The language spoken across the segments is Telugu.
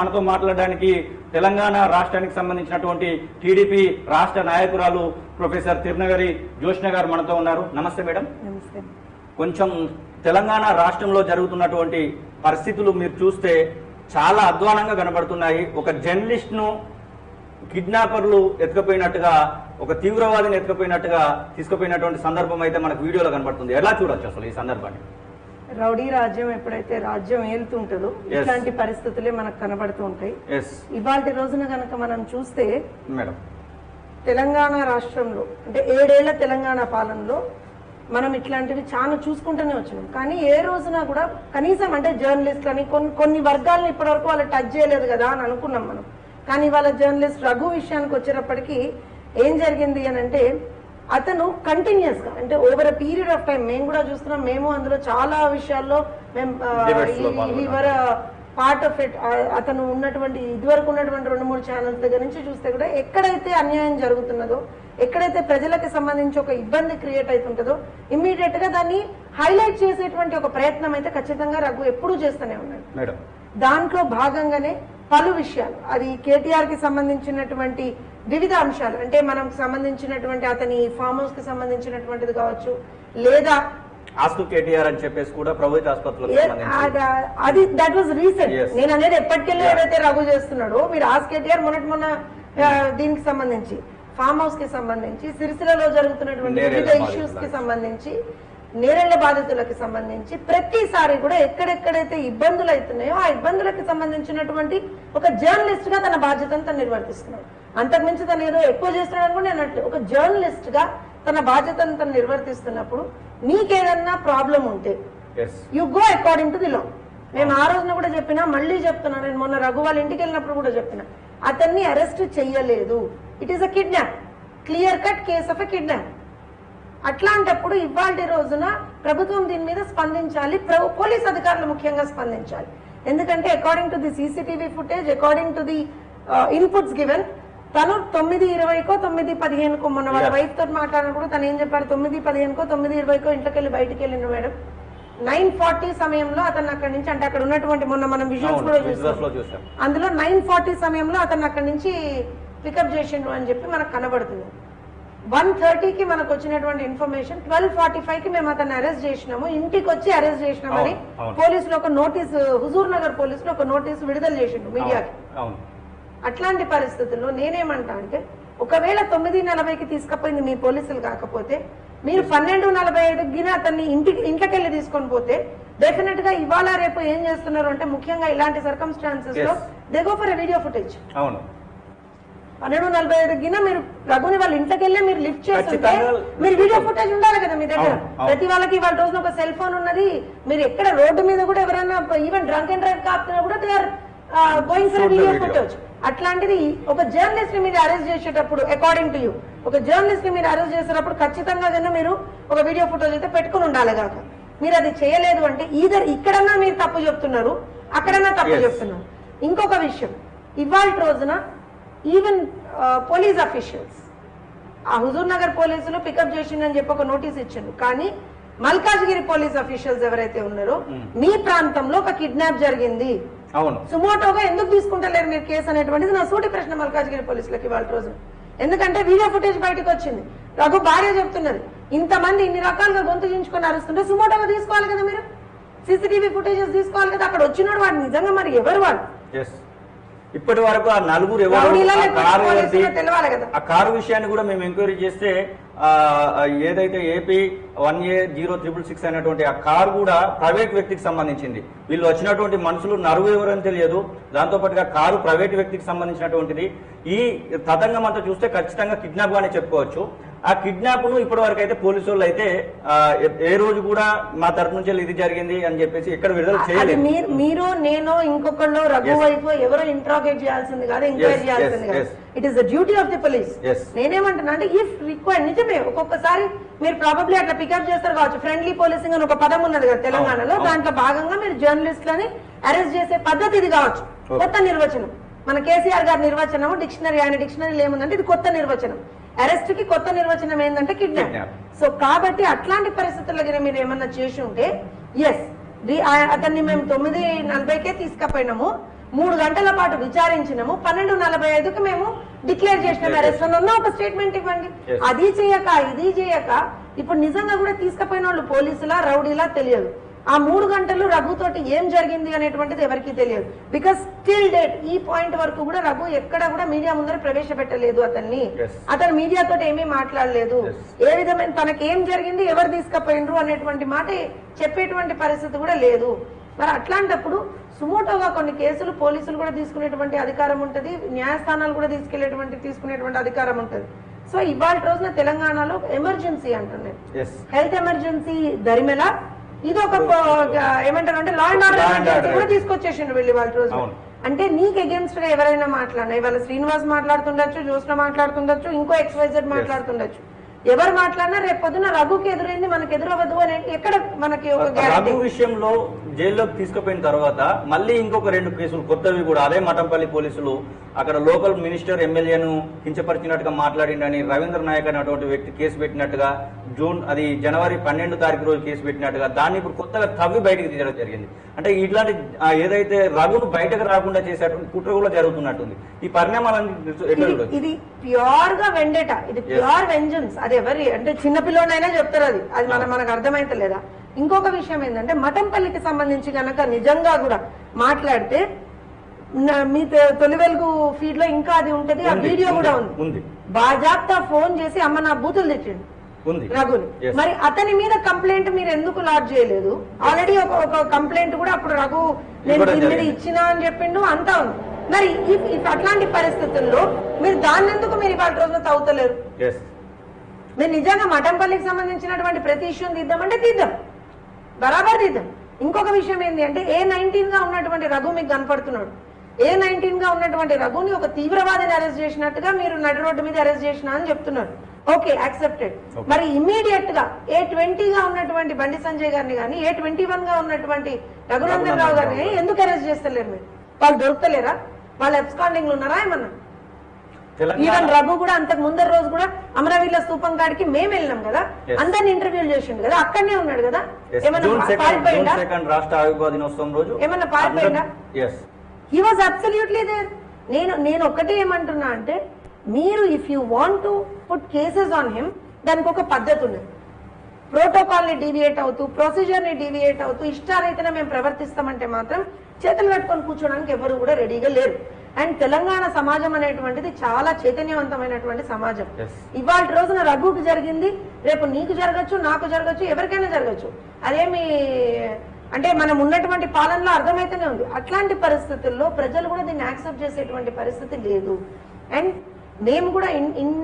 మనతో మాట్లాడడానికి తెలంగాణ రాష్ట్రానికి సంబంధించినటువంటి టీడీపీ రాష్ట్ర నాయకురాలు ప్రొఫెసర్ తిరునగరి జోష్ణ గారు మనతో ఉన్నారు నమస్తే మేడం నమస్తే కొంచెం తెలంగాణ రాష్ట్రంలో జరుగుతున్నటువంటి పరిస్థితులు మీరు చూస్తే చాలా అధ్వానంగా కనబడుతున్నాయి ఒక జర్నలిస్ట్ ను కిడ్నాపర్లు ఎత్తుకుపోయినట్టుగా ఒక తీవ్రవాదిని ఎత్తుకుపోయినట్టుగా తీసుకుపోయినటువంటి సందర్భం అయితే మనకు వీడియోలో కనబడుతుంది ఎలా చూడొచ్చు అసలు ఈ సందర్భాన్ని రౌడీ రాజ్యం ఎప్పుడైతే రాజ్యం ఏలుతుంటుందో Yes. ఇట్లాంటి పరిస్థితులే మనకు కనబడుతూ ఉంటాయి ఎస్ ఇవాళ రోజున కనుక మనం చూస్తే మేడం తెలంగాణ రాష్ట్రంలో అంటే ఏడేళ్ల తెలంగాణ పాలనలో మనం ఇట్లాంటివి చాలా చూసుకుంటూనే వచ్చినాం కానీ ఏ రోజున కూడా కనీసం అంటే జర్నలిస్టులని కొన్ని కొన్ని వర్గాలను ఇప్పటివరకు వాళ్ళు టచ్ చేయలేదు కదా అని అనుకున్నాం మనం కానీ వాళ్ళ జర్నలిస్ట్ రఘు విషయానికి వచ్చేటప్పటికి ఏం జరిగింది అని అంటే అతను కంటిన్యూస్ గా అంటే over a period of time మేము కూడా చూస్తున్నాం మేము అందులో చాలా విషయాల్లో మేము Debates లో పాల్గొన్నాం. వర్ పార్ట్ ఆఫ్ ఇట్ అతను ఉన్నటువంటి ఇదివరకు ఉన్నటువంటి రెండు మూడు ఛానల్స్ దగ్గర నుంచి చూస్తే కూడా ఎక్కడైతే అన్యాయం జరుగుతున్నదో ఎక్కడైతే ప్రజలకు సంబంధించి ఒక ఇబ్బంది క్రియేట్ అవుతుంటుందో ఇమ్మీడియట్ గా దాన్ని హైలైట్ చేసేటువంటి ఒక ప్రయత్నం అయితే ఖచ్చితంగా రఘు ఎప్పుడూ చేస్తూనే ఉన్నాడు మేడం దాంట్లో భాగంగానే పలు విషయాలు అది కేటీఆర్ కి సంబంధించినటువంటి వివిధ అంశాలు అంటే మనం సంబంధించినటువంటి అతని ఫామ్ హౌస్ కి సంబంధించినటువంటిది కావచ్చు లేదా ఆస్కు కేటీఆర్ అని చెప్పేసి కూడా ప్రభుత్వ ఆసుపత్రులకు ఏ- సంబంధించి అద- అది దట్ వాజ్ రీసెంట్ Yes. నేను అనేది ఎప్పటికెళ్ళి Yeah. ఏదైతే రఘు చేస్తున్నాడో మీరు ఆస్ కేటీఆర్ మొన్నటి మొన్న ఆ, దీనికి సంబంధించి ఫామ్ హౌస్ కి సంబంధించి సిరిసిల్లలో జరుగుతున్నటువంటి నేరేళ్ల వివిధ బాధితులకు. ఇష్యూస్ కి సంబంధించి నేరేళ్ల బాధితులకు సంబంధించి ప్రతిసారి కూడా ఎక్కడెక్కడైతే ఇబ్బందులు అవుతున్నాయో ఆ ఇబ్బందులకు సంబంధించినటువంటి ఒక జర్నలిస్ట్ గా తన బాధ్యతను తను నిర్వర్తిస్తున్నాడు అంతకుమించి తను ఏదో ఎక్కువ చేస్తున్నాడు కూడా నేను అనట్లేదు. ఒక జర్నలిస్ట్ గా తన బాధ్యతను తను నిర్వర్తిస్తున్నప్పుడు నీకేదన్నా ప్రాబ్లం ఉంటే yes you go according to the law మేము ఆ రోజున కూడా చెప్పినా మళ్ళీ చెప్తున్నా నేను మొన్న రఘు వాళ్ళ ఇంటికి వెళ్ళినప్పుడు కూడా చెప్పిన అతన్ని అరెస్ట్ చెయ్యలేదు it is a kidnap clear cut case of a kidnap అట్లాంటప్పుడు ఇవాళ రోజున ప్రభుత్వం దీని మీద స్పందించాలి ప్ర- పోలీస్ అధికారులు ముఖ్యంగా స్పందించాలి ఎందుకంటే according to the CCTV footage according to the inputs given తను తొమ్మిది ఇరవైకో తొమ్మిది పదిహేనుకో మొన్న వాళ్ళ Yeah. వైఫ్ తోటి మాట్లాడినప్పుడు తను ఏం చెప్పారు తొమ్మిది పదిహేనుకో తొమ్మిది ఇరవైకో ఇంట్లోకి వెళ్ళి బయటికి వెళ్ళిండు మేడం నైన్ ఫార్టీ సమయంలో అతను అక్కడి నుంచి అంటే అక్కడ ఉన్నటువంటి మొన్న మనం విజువల్స్ అవును కూడా విజువల్స్ లో చూసాం చూసాం అందులో నైన్ ఫార్టీ సమయంలో అతను అక్కడి నుంచి పికప్ చేసిండు అని చెప్పి మనకు కనబడుతుంది వన్ థర్టీకి మనకు వచ్చినటువంటి ఇన్ఫర్మేషన్ ట్వెల్వ్ ఫార్టీ ఫైవ్ కి మేము అతన్ని అరెస్ట్ చేసినాము ఇంటికి వచ్చి అరెస్ట్ చేసినామని అవును, అవును. పోలీసులు ఒక నోటీస్ హుజూర్ నగర్ పోలీసులు ఒక నోటీస్ విడుదల చేసిండు మీడియాకి అవును, అవును అట్లాంటి పరిస్థితుల్లో నేనేమంటా అంటే ఒకవేళ తొమ్మిది నలభైకి తీసుకుపోయింది మీ పోలీసులు కాకపోతే మీరు పన్నెండు నలభై ఐదుకి అతన్ని ఇంటికి ఇంట్లోకి వెళ్ళి తీసుకొని పోతే డెఫినెట్ గా ఇవాళ రేపు ఏం చేస్తున్నారు అంటే ముఖ్యంగా ఇలాంటి సర్కమ్స్టాన్సెస్ లో Yes. They go for video footage అవును పన్నెండు నలభై ఐదు గిన మీరు రఘుని వాళ్ళ ఇంటికి వెళ్ళి మీరు లిఫ్ట్ చేస్తుంటే ఖచ్చితంగా మీరు వీడియో ఫుటేజ్ ఉండాలి కదా మీ దగ్గర అవును, అవును. ప్రతి వాళ్ళకి వాళ్ళ రోజున ఒక సెల్ ఫోన్ ఉన్నది మీరు ఎక్కడ రోడ్డు మీద కూడా ఎవరైనా ఈవెన్ డ్రంక్ అండ్ డ్రైవ్ కాపుతున్నా కూడా they are going for Shoot the video video. Footage అట్లాంటిది ఒక జర్నలిస్ట్ ని మీరు అరెస్ట్ చేసేటప్పుడు అకార్డింగ్ టు యూ ఒక జర్నలిస్ట్ ని మీరు అరెస్ట్ చేసేటప్పుడు ఖచ్చితంగా కన్నా మీరు ఒక వీడియో ఫుటేజ్ అయితే పెట్టుకుని ఉండాలి కాక మీరు అది చేయలేదు అంటే ఈధర్ ఇక్కడన్నా మీరు తప్పు చెప్తున్నారు అక్కడన్నా తప్పు Yes. చెప్తున్నారు ఇంకొక విషయం ఇవాళ రోజున ఈవెన్ పోలీస్ అఫీషియల్స్ ఆ హుజూర్ నగర్ పోలీసులు పికప్ చేసిందని చెప్పి ఒక నోటీస్ ఇచ్చిండు కానీ మల్కాజ్గిరి పోలీస్ అఫీషియల్స్ ఎవరైతే ఉన్నారో మీ ప్రాంతంలో ఒక కిడ్నాప్ జరిగింది అవును సుమోటోగా ఎందుకు తీసుకుంటలేరు మీరు కేసు అనేటువంటిది నా సూటి ప్రశ్న మల్కాజ్గిరి పోలీసులకి వాళ్ళ రోజు ఎందుకంటే వీడియో ఫుటేజ్ బయటకు వచ్చింది రఘు భార్య చెప్తున్నది ఇంతమంది ఇన్ని రకాలుగా గొంతు చించుకొని అరుస్తుంటే సుమోటోగా తీసుకోవాలి కదా మీరు సీసీటీవీ ఫుటేజెస్ తీసుకోవాలి కదా అక్కడ వచ్చినాడు వాడు నిజంగా మరి ఎవరు వాడు ఎస్ ఇప్పటి వరకు ఆ నలుగురు ఎవరు రౌడీలా ఆ లేకపోతే కారు పోలీసులా ఎవరిది? తెలవాలి కదా. ఆ కారు విషయాన్ని కూడా మేము ఎంక్వైరీ చేస్తే ఆ, ఆ, ఏదైతే AP one A zero triple six అనేటువంటి ఆ కారు కూడా ప్రైవేట్ వ్యక్తికి సంబంధించింది వీళ్ళు వచ్చినటువంటి మనుషులు నరువు ఎవరని తెలియదు దాంతో పాటుగా కారు ప్రైవేట్ వ్యక్తికి సంబంధించినటువంటిది ఈ తతంగం అంతా చూస్తే ఖచ్చితంగా కిడ్నాప్ గానే చెప్పుకోవచ్చు ఆ కిడ్నాప్ ను ఇప్పటి వరకు అయితే పోలీసు వాళ్ళు అయితే ఆ, ఏ- ఏ రోజు కూడా మా తరపు నుంచి ఇది జరిగింది అని చెప్పేసి ఎక్కడ విడుదల అది చేయలేదు మీరు మీరు నేను ఇంకొకళ్ళు రఘు Yes. వైఫ్ ఎవరో ఇంట్రాగేట్ చేయాల్సింది కాదు ఎంక్వైరీ Yes, చేయాల్సింది yes, కాదు yes. It is the duty of the police Yes. నేనేమంటున్నా అంటే ఇఫ్ రిక్వైర్డ్ నిజమే ఒక్కొక్కసారి మీరు ప్రాబబ్లీ అట్లా పికప్ చేస్తారు కావచ్చు ఫ్రెండ్లీ పోలీసింగ్ అని ఒక పదం ఉన్నది కదా తెలంగాణలో అవును. దాంట్లో భాగంగా మీరు జర్నలిస్టులని అరెస్ట్ చేసే పద్ధతి ఇది కావచ్చు Okay. కొత్త నిర్వచనం మన కేసీఆర్ గారి నిర్వచనం డిక్షనరీ ఆయన డిక్షనరీలో ఏముందంటే ఇది కొత్త నిర్వచనం అరెస్ట్ కి కొత్త నిర్వచనం ఏంటంటే కిడ్నాప్ Kidnap. సో కాబట్టి అట్లాంటి పరిస్థితుల్లో గిన మీరు ఏమన్నా చేసి ఉంటే ఎస్ అతన్ని మేము తొమ్మిది నలభైకే తీసుకపోయినాము మూడు గంటల పాటు విచారించినాము పన్నెండు నలభై ఐదుకి మేము డిక్లేర్ చేసినాం Yes, అరెస్ట్ ఉన్న ఒక స్టేట్మెంట్ ఇవ్వండి Yes. అది చేయక ఇది చేయక ఇప్పుడు నిజంగా కూడా తీసుకుపోయిన వాళ్ళు పోలీసులా రౌడీలా తెలియదు ఆ మూడు గంటలు రఘుతోటి ఏం జరిగింది అనేటువంటిది ఎవరికి తెలియదు బికాస్ స్టిల్ డేట్ ఈ పాయింట్ వరకు కూడా రఘు ఎక్కడ కూడా మీడియా ముందర ప్రవేశపెట్టలేదు అతన్ని Yes. అతను మీడియాతో ఏమీ మాట్లాడలేదు Yes. ఏ విధమైన తనకి ఏం జరిగింది ఎవరు తీసుకుపోయినరు అనేటువంటి మాట చెప్పేటువంటి పరిస్థితి కూడా లేదు మరి అట్లాంటప్పుడు సుమోటోగా కొన్ని కేసులు పోలీసులు కూడా తీసుకునేటువంటి అధికారం ఉంటది న్యాయస్థానాలు కూడా తీసుకెళ్లేటువంటి తీసుకునేటువంటి అధికారం ఉంటది సో ఇవాళ రోజున తెలంగాణలో ఎమర్జెన్సీ అంటున్నాను ఎస్ హెల్త్ ఎమర్జెన్సీ దరిమెల ఇది ఒక ఏమంటారు అంటే law and Law order and emergency order. కూడా తీసుకొచ్చేసిండు వెళ్ళి వాళ్ళ రోజు అవును. అంటే నీకు అగేన్స్ట్ గా ఎవరైనా మాట్లాడినా ఇవాళ శ్రీనివాస్ మాట్లాడుతుండొచ్చు జ్యోత్స్న మాట్లాడుతుండొచ్చు ఇంకో ఎక్స్వైజెడ్ మాట్లాడుతుండొచ్చు ఎవరు మాట్లాడినా రేపు పొద్దున రఘుకి ఎదురైంది మనకి ఎదురవ్వదు అని ఎక్కడ మనకి ఒక గ్యారంటీ రఘు విషయంలో జైల్లోకి తీసుకుపోయిన తర్వాత మళ్ళీ ఇంకొక రెండు కేసులు కొత్తవి కూడా అదే మఠంపల్లి పోలీసులు అక్కడ లోకల్ మినిస్టర్ ఎమ్మెల్యేను కించపరిచినట్టుగా మాట్లాడిండని రవీంద్ర నాయక్ అనేటువంటి వ్యక్తి కేసు పెట్టినట్టుగా జూన్ అది జనవరి పన్నెండు తారీఖు రోజు కేసు పెట్టినట్టుగా దాన్ని ఇప్పుడు కొత్తగా తవ్వి బయటకు తీయడం జరిగింది అంటే ఇట్లాంటి ఆ, ఏదైతే రఘును బయటకు రాకుండా చేసేటువంటి కుట్ర కూడా జరుగుతున్నట్టుంది ఈ పరిణామాలన్నీ ఎట్లా ఇది చూడొచ్చు ఇది ప్యూర్ గా వెండేట ఇది ప్యూర్ వెంజన్స్ అది ఎవరి అంటే చిన్న పిల్లోనైనా చెప్తారు అది అది మన మనకు అర్థమైతే లేదా ఇంకొక విషయం ఏంటంటే మఠంపల్లికి సంబంధించి గనక నిజంగా కూడా మాట్లాడితే నా- మీ తె- తొలి వెలుగు ఫీడ్ లో ఇంకా అది ఉంటది ఆ ఉంది, వీడియో కూడా ఉంది, ఉంది ఉంది. బాజాప్తా ఫోన్ చేసి అమ్మ నా బూతులు తెచ్చిండు ఉంది రఘుని Yes. మరి అతని మీద కంప్లైంట్ మీరు ఎందుకు లాడ్జ్ చేయలేదు ఆల్రెడీ ఒక ఒక కంప్లైంట్ కూడా అప్పుడు రఘు నేను ఇవ్వడం దీని మీద జరిగింది. ఇచ్చినా అని చెప్పిండు అంతా ఉంది మరి ఇఫ్ ఇఫ్ అట్లాంటి పరిస్థితుల్లో మీరు దాన్ని ఎందుకు మీరు ఇవాళ రోజున తవ్వుతలేరు ఎస్ మీరు నిజంగా మఠంపల్లికి సంబంధించినటువంటి ప్రతి ఇష్యూని తీద్దామంటే తీద్దాం బరాబర్ తీద్దాం ఇంకొక విషయం ఏంటి అంటే ఏ నైన్టీన్ గా ఉన్నటువంటి రఘు మీకు కనపడుతున్నాడు ఏ నైన్టీన్ గా ఉన్నటువంటి రఘుని ఒక తీవ్రవాదిని అరెస్ట్ చేసినట్టుగా మీరు నడి రోడ్డు మీద అరెస్ట్ చేసిన అని చెప్తున్నారు ఓకే యాక్సెప్టెడ్ Okay. మరి ఇమీడియట్ గా ఏ ట్వంటీ గా ఉన్నటువంటి బండి సంజయ్ గారిని కానీ ఏ ట్వంటీ వన్ గా ఉన్నటువంటి రఘునందన్ రావు గారిని గానీ ఎందుకు అరెస్ట్ చేస్తలేరు మీరు వాళ్ళు దొరుకుతలేరా వాళ్ళు ఎబ్స్కాండింగ్ ఉన్నారా ఏమన్నా ఈవెన్ తెలంగాణ రఘు కూడా అంతకు ముందర రోజు కూడా అమరవీరుల స్తూపం కాడికి మేము వెళ్ళినాం కదా Yes. అందరిని ఇంటర్వ్యూలు చేసిండు కదా అక్కడనే ఉన్నాడు కదా Yes, ఏమన్నా జూన్ పా- సెకండ్ జూన్ పారిపోయిందా సెకండ్ రాష్ట్ర ఆవిర్భావ దినోత్సవం రోజు ఏమన్నా పారిపోయిందా? Yes he was absolutely there నేను నేను ఒకటే ఏమంటున్నా అంటే మీరు if you want to put cases on him దానికి ఒక పద్ధతి ఉన్నది ప్రోటోకాల్ ని డీవియేట్ అవుతూ ప్రొసీజర్ ని డీవియేట్ అవుతూ ఇష్టారీతిన మేము ప్రవర్తిస్తామంటే మాత్రం చేతులు కట్టుకొని కూర్చోడానికి ఎవరు కూడా రెడీగా లేరు అండ్ తెలంగాణ సమాజం అనేటువంటిది చాలా చైతన్యవంతమైనటువంటి సమాజం Yes. ఇవాళ రోజున రఘుకి జరిగింది రేపు నీకు జరగచ్చు నాకు జరగచ్చు ఎవరికైనా జరగచ్చు అదేమి అంటే మనం ఉన్నటువంటి పాలనలో అర్థమైతేనే ఉంది అట్లాంటి పరిస్థితుల్లో ప్రజలు కూడా దీన్ని యాక్సెప్ట్ చేసేటువంటి పరిస్థితి లేదు అండ్ మేము కూడా ఇన్ ఇన్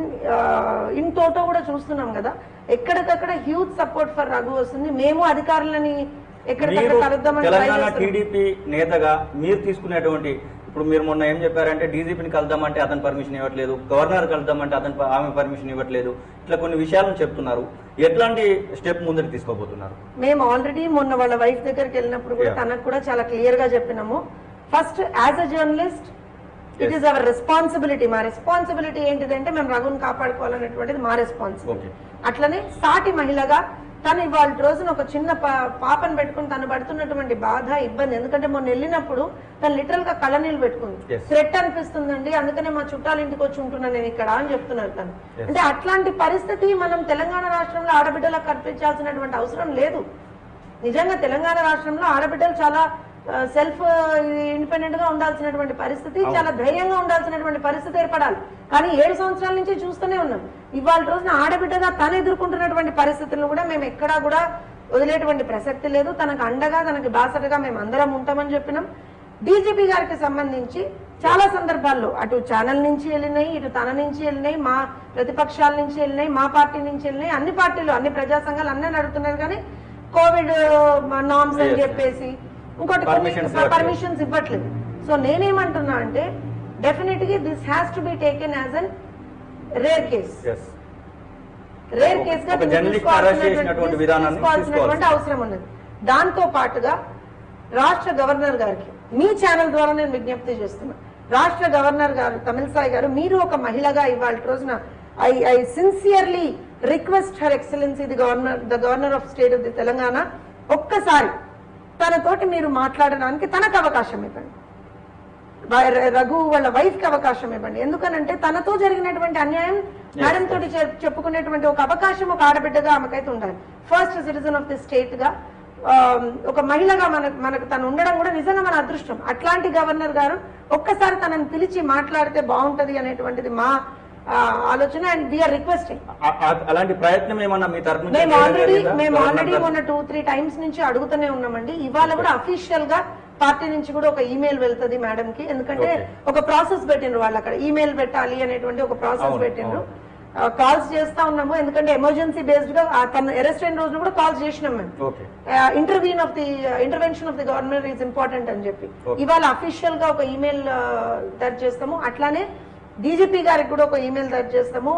ఇన్ టోటో కూడా చూస్తున్నాం కదా ఎక్కడికక్కడ హ్యూజ్ సపోర్ట్ ఫర్ రఘు వస్తుంది మేము అధికారులని ఎక్కడికక్కడ మీరు కలుద్దామని try తెలంగాణ చేస్తున్నాం. టీడీపీ నేతగా మీరు తీసుకునేటువంటి ఇప్పుడు మీరు మొన్న ఏం చెప్పారంటే డీజీపీని కలుద్దామంటే అతను పర్మిషన్ ఇవ్వట్లేదు గవర్నర్ కలుద్దామంటే అతను ప- ఆమె పర్మిషన్ ఇవ్వట్లేదు ఇట్లా కొన్ని విషయాలను చెప్తున్నారు ఎట్లాంటి స్టెప్ ముందుకు తీసుకోబోతున్నారు మేము ఆల్రెడీ మొన్న వాళ్ళ వైఫ్ దగ్గరికి వెళ్ళినప్పుడు కూడా Yeah. తనకు కూడా చాలా క్లియర్ గా చెప్పినాము first as a journalist it Yes. Is our responsibility మా రెస్పాన్సిబిలిటీ ఏంటిదంటే మేము రఘుని కాపాడుకోవాలనేటువంటిది మా రెస్పాన్సిబిలిటీ ఓకే అట్లనే సాటి మహిళగా తను ఇవాళ రోజున ఒక చిన్న పా- పాపను పెట్టుకుని తను పడుతున్నటువంటి బాధ ఇబ్బంది ఎందుకంటే మొన్న వెళ్ళినప్పుడు తను లిటరల్ గా కళ్ళనీళ్ళు పెట్టుకుంది Yes. థ్రెట్ అనిపిస్తుందండి అందుకనే మా చుట్టాల ఇంటికి వచ్చి ఉంటున్నాను నేను ఇక్కడ అని చెప్తున్నారు తను Yes. అంటే అట్లాంటి పరిస్థితి మనం తెలంగాణ రాష్ట్రంలో ఆడబిడ్డలకు కల్పించాల్సినటువంటి అవసరం లేదు నిజంగా తెలంగాణ రాష్ట్రంలో ఆడబిడ్డలు చాలా సెల్ఫ్ ఇండిపెండెంట్ గా ఉండాల్సినటువంటి పరిస్థితి అవును. చాలా ధైర్యంగా ఉండాల్సినటువంటి పరిస్థితి ఏర్పడాలి కానీ ఏడు సంవత్సరాల నుంచి చూస్తూనే ఉన్నాం ఇవాళ రోజున ఆడబిడ్డగా తను ఎదుర్కొంటున్నటువంటి పరిస్థితులను కూడా మేము ఎక్కడా కూడా వదిలేటువంటి ప్రసక్తి లేదు తనకు అండగా తనకి బాసటగా మేము అందరం ఉంటామని చెప్పినాం డీజీపీ గారికి సంబంధించి చాలా సందర్భాల్లో అటు ఛానల్ నుంచి వెళ్ళినాయి ఇటు తన నుంచి వెళ్ళినాయి మా ప్రతిపక్షాల నుంచి వెళ్ళినాయి మా పార్టీ నుంచి వెళ్ళినాయి అన్ని పార్టీలు అన్ని ప్రజా సంఘాలు అన్నీ నడుపుతున్నారు కానీ కోవిడ్ నామ్స్ అని Yes. చెప్పేసి ఇంకోటి Permissions ఇవ్వట్లేదు. పర్మిషన్స్ ఇవ్వట్లేదు సో నేనేమంటున్నా అంటే డెఫినెట్ గా this has to be taken as an rare case yes rare case గా ఒక దీన్ని journalist తీసుకోవాల్సినటువంటి- arrest చేసినటువంటి విధానాన్ని తీసుకోవాల్సినటువంటి తీసుకోవాల్సింది. అవసరం ఉన్నది దాంతో పాటుగా రాష్ట్ర గవర్నర్ గారికి మీ ఛానల్ ద్వారా నేను విజ్ఞప్తి చేస్తున్నా రాష్ట్ర గవర్నర్ గారు తమిళసాయి గారు మీరు ఒక మహిళగా ఇవాళ రోజున I I sincerely request her excellency the governor the governor of state of the Telangana ఒక్కసారి తనతోటి మీరు మాట్లాడడానికి తనకు అవకాశం ఇవ్వండి వా- రఘు వాళ్ళ వైఫ్ కి అవకాశం ఇవ్వండి ఎందుకనంటే తనతో జరిగినటువంటి అన్యాయం మేడం తోటి చె- చెప్పుకునేటువంటి ఒక అవకాశం ఒక ఆడబిడ్డగా ఆమెకైతే ఉండాలి first citizen of the state గా ఆ, ఒక మహిళగా మనకు మనకు తను ఉండడం కూడా నిజంగా మన అదృష్టం అట్లాంటి గవర్నర్ గారు ఒక్కసారి తనని పిలిచి మాట్లాడితే బాగుంటది అనేటువంటిది మా ఆ, ఆలోచన అండ్ వీఆర్ రిక్వెస్టింగ్ ఆ- ఆ- అలాంటి ప్రయత్నం ఏమన్నా మీ తరపు నుంచి మేము చేయడం ఆల్రెడీ జరిగిందా? మేము గవర్నర్ ఆల్రెడీ తరపు- మొన్న టూ త్రీ టైమ్స్ నుంచి అడుగుతూనే ఉన్నామండి ఇవాళ కూడా అఫీషియల్ గా పార్టీ నుంచి కూడా ఒక ఈమెయిల్ వెళ్తది మేడం కి ఎందుకంటే Okay. ఒక ప్రాసెస్ పెట్టిండ్రు వాళ్ళు అక్కడ ఈమెయిల్ పెట్టాలి అనేటువంటి ఒక ప్రాసెస్ అవును, పెట్టిండ్రు కాల్స్ చేస్తా ఉన్నాము ఎందుకంటే ఎమర్జెన్సీ బేస్డ్ గా ఆ తన అరెస్ట్ అయిన రోజున కూడా కాల్స్ చేసినాం మేము okay intervention of the intervention of the government is important అని చెప్పి Okay. ఇవాళ అఫీషియల్ గా ఒక ఈమెయిల్ దర్జ్ చేస్తాము అట్లానే డీజీపీ గారికి కూడా ఒక ఈమెయిల్ దర్జ్ చేస్తాము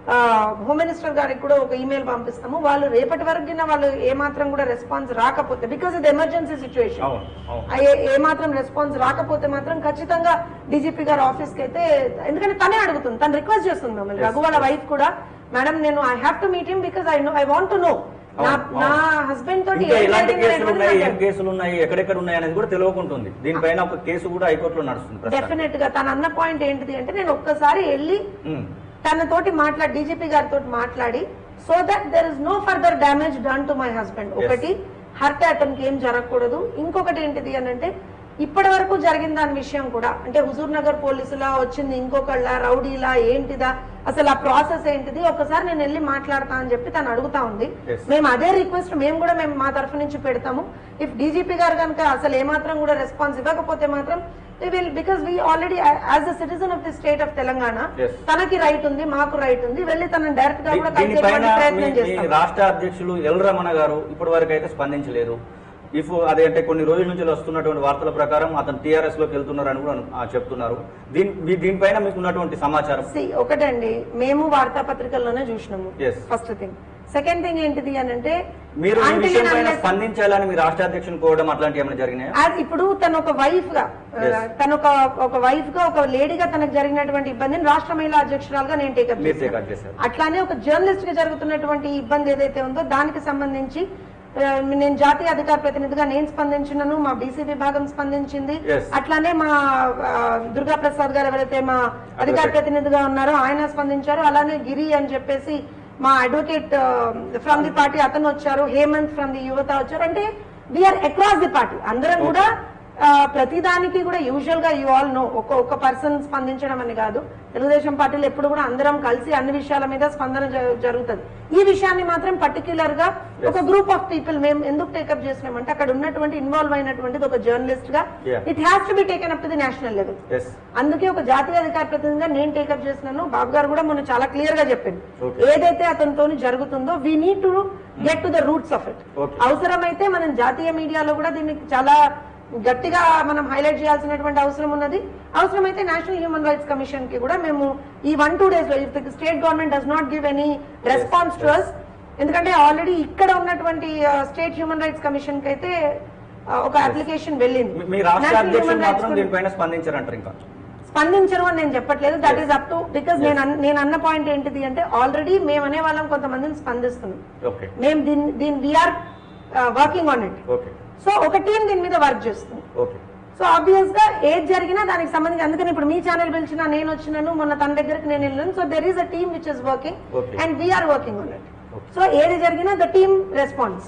హోమ్ మినిస్టర్ గారికి కూడా ఒక ఈమెయిల్ పంపిస్తాము వాళ్ళు రేపటి వరకు గిన వాళ్ళు ఏ మాత్రం కూడా రెస్పాన్స్ రాకపోతే బికాస్ ఇది ఎమర్జెన్సీ సిచ్యువేషన్ అవును అవును ఏ మాత్రం రెస్పాన్స్ రాకపోతే మాత్రం ఖచ్చితంగా డీజీపీ గారి ఆఫీస్ కి అయితే ఎందుకంటే తనే అడుగుతుంది తను రిక్వెస్ట్ చేస్తుంది మమ్మల్ని రఘు వాళ్ళ వైఫ్ కూడా మేడం నేను I have to meet him because I know I want to know నా అవును, నా హస్బెండ్ తోటి ఇంకా ఏం ఎలాంటి జరిగింది కేసులు అనేటువంటిది ఉన్నాయి నాకు ఏం కేసులు ఉన్నాయి ఎక్కడెక్కడ ఉన్నాయి అనేది కూడా తెలియకుంటుంది దీనిపైన ఒక కేసు కూడా హైకోర్టులో నడుస్తుంది ప్రస్తుతం డెఫినెట్ గా తన అన్న పాయింట్ ఏంటిది అంటే నేను ఒక్కసారి వెళ్ళి ఉమ్. తన తోటి మాట్లాడి డీజీపీ గారితో మాట్లాడి so that there is no further damage done to my husband ఒకటి హర్ట్ అతనికి ఏం జరగకూడదు ఇంకొకటి ఏంటిది అని అంటే ఇప్పటి వరకు జరిగిన దాని విషయం కూడా అంటే హుజూర్ నగర్ పోలీసులా వచ్చింది ఇంకొకళ్ళ రౌడీలా ఏంటిదా అసలు ఆ ప్రాసెస్ ఏంటిది ఒకసారి నేను వెళ్ళి మాట్లాడతా అని చెప్పి తను అడుగుతా ఉంది Yes. మేము అదే రిక్వెస్ట్ మేము కూడా మేము మా తరఫు నుంచి పెడతాము ఇఫ్ డీజీపీ గారు కనుక అసలు ఏమాత్రం కూడా రెస్పాన్స్ ఇవ్వకపోతే మాత్రం we will because we already as a citizen of the state of Telangana Yes. తనకి రైట్ ఉంది మాకు రైట్ ఉంది వెళ్ళి తనని డైరెక్ట్ గా కూడా దీ- దీనిపైన కలిసేటువంటి ప్రయత్నం మీ- మీ చేస్తాం రాష్ట్ర అధ్యక్షులు ఎల్ రమణ గారు ఇప్పటి వరకు అయితే స్పందించలేదు ఇఫ్ అదే అంటే కొన్ని రోజుల నుంచి వస్తున్నటువంటి వార్తల ప్రకారం అతను టీఆర్ఎస్ లోకి వెళ్తున్నారని కూడా ఆ, చెప్తున్నారు దీని మీ- దీనిపైన మీకు ఉన్నటువంటి సమాచారం See, ఒకటండి మేము వార్తాపత్రికల్లోనే చూసినాము Yes. First thing second thing ఏంటిది అని అంటే మీరు ఈ until విషయం and పైన unless- స్పందించాలని మీ రాష్ట్ర అధ్యక్షుని కోవడం అట్లాంటి ఏమైనా జరిగినాయా అది ఇప్పుడు తను ఒక వైఫ్ గా Yes. తను ఒక ఒక వైఫ్ గా ఒక లేడీగా తనకు జరిగినటువంటి ఇబ్బందిని రాష్ట్ర మహిళా అధ్యక్షురాలుగా నేను టేకప్ మీరు take up చేశారు. అట్లానే ఒక జర్నలిస్ట్ గా జరుగుతున్నటువంటి ఇబ్బంది ఏదైతే ఉందో దానికి సంబంధించి ఆ, నేను జాతీయ అధికార ప్రతినిధిగా నేను స్పందించినను మా బీసీ విభాగం స్పందించింది Yes. అట్లానే మా ఆ, దుర్గా ప్రసాద్ గారు ఎవరైతే మా అధికార ప్రతినిధిగా ఉన్నారో ఆయన స్పందించారు అలానే గిరి అని చెప్పేసి మా అడ్వకేట్ ఫ్రమ్ ది పార్టీ అతను వచ్చారు హేమంత్ ఫ్రమ్ ది యువత వచ్చారు అంటే వీఆర్ అక్రాస్ ది పార్టీ అందరం కూడా ఆ, ప్రతిదానికి కూడా యూజువల్ గా యూ ఆల్ నో ఒక ఒక పర్సన్ స్పందించడం అని కాదు తెలుగుదేశం పార్టీలో ఎప్పుడు కూడా అందరం కలిసి అన్ని విషయాల మీద స్పందన జ- జరుగుతుంది ఈ విషయాన్ని మాత్రం పర్టిక్యులర్ గా ఒక గ్రూప్ ఆఫ్ పీపుల్ మేము ఎందుకు టేకప్ చేసినామంటే అక్కడ ఉన్నటువంటి ఇన్వాల్వ్ అయినటువంటిది ఒక జర్నలిస్ట్ గా Yeah. It has to be taken up to the national level yes అందుకే ఒక జాతీయ అధికార ప్రతినిధిగా నేను టేకప్ చేసినాను బాబు గారు కూడా మొన్న చాలా క్లియర్ గా చెప్పింది Okay. ఏదైతే అతనితో జరుగుతుందో we need to get to the roots of it Okay. అవసరమైతే మనం జాతీయ మీడియాలో కూడా దీన్ని చాలా గట్టిగా మనం హైలైట్ చేయాల్సినటువంటి అవసరం ఉన్నది అవసరమైతే నేషనల్ హ్యూమన్ రైట్స్ కమిషన్ కి కూడా మేము ఈ వన్ టూ డేస్ లో if state government does not give any response to us ఎందుకంటే ఆల్రెడీ ఇక్కడ ఉన్నటువంటి స్టేట్ హ్యూమన్ రైట్స్ కమిషన్ కి అయితే ఆ, ఒక అప్లికేషన్ వెళ్ళింది మీ- మీ రాష్ట్ర National అధ్యక్షులు Human Rights మాత్రం Commission- దీనిపైన స్పందించారంటారు ఇంకా స్పందించరు అని నేను చెప్పట్లేదు that is up to because నేను అన్న- నేను అన్న పాయింట్ ఏంటిది అంటే ఆల్రెడీ మేము అనే వాళ్ళం కొంతమందిని స్పందిస్తున్నాం ఓకే మేము దీని దీని we're working on it okay so ఒక టీం దీని మీద వర్క్ చేస్తుంది ఓకే సో ఆబ్వియస్ గా ఏది జరిగినా దానికి సంబంధించి అందుకని ఇప్పుడు మీ ఛానల్ పిలిచినా నేను వచ్చినాను మొన్న తన దగ్గరికి నేను వెళ్ళాను so there is a team which is working Okay. And we're working on it Okay. So ఏది జరిగినా the team response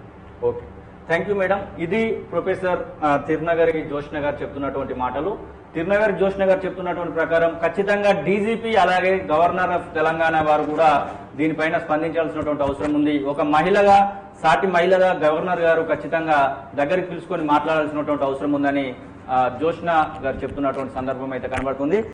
okay thank you madam ఇది ప్రొఫెసర్ ఆ, తిరునగరి జోష్న గారు చెప్తున్నటువంటి మాటలు తిరునగరి జోష్న గారు చెప్తున్నటువంటి ప్రకారం ఖచ్చితంగా డీజీపీ అలాగే గవర్నర్ ఆఫ్ తెలంగాణ వారు కూడా దీనిపైన స్పందించాల్సినటువంటి అవసరం ఉంది ఒక మహిళగా సాటి మహిళగా గవర్నర్ గారు ఖచ్చితంగా దగ్గరికి పిలుచుకొని మాట్లాడాల్సినటువంటి అవసరం ఉందని ఆ, జోష్న గారు చెప్తున్నటువంటి సందర్భం అయితే కనబడుతుంది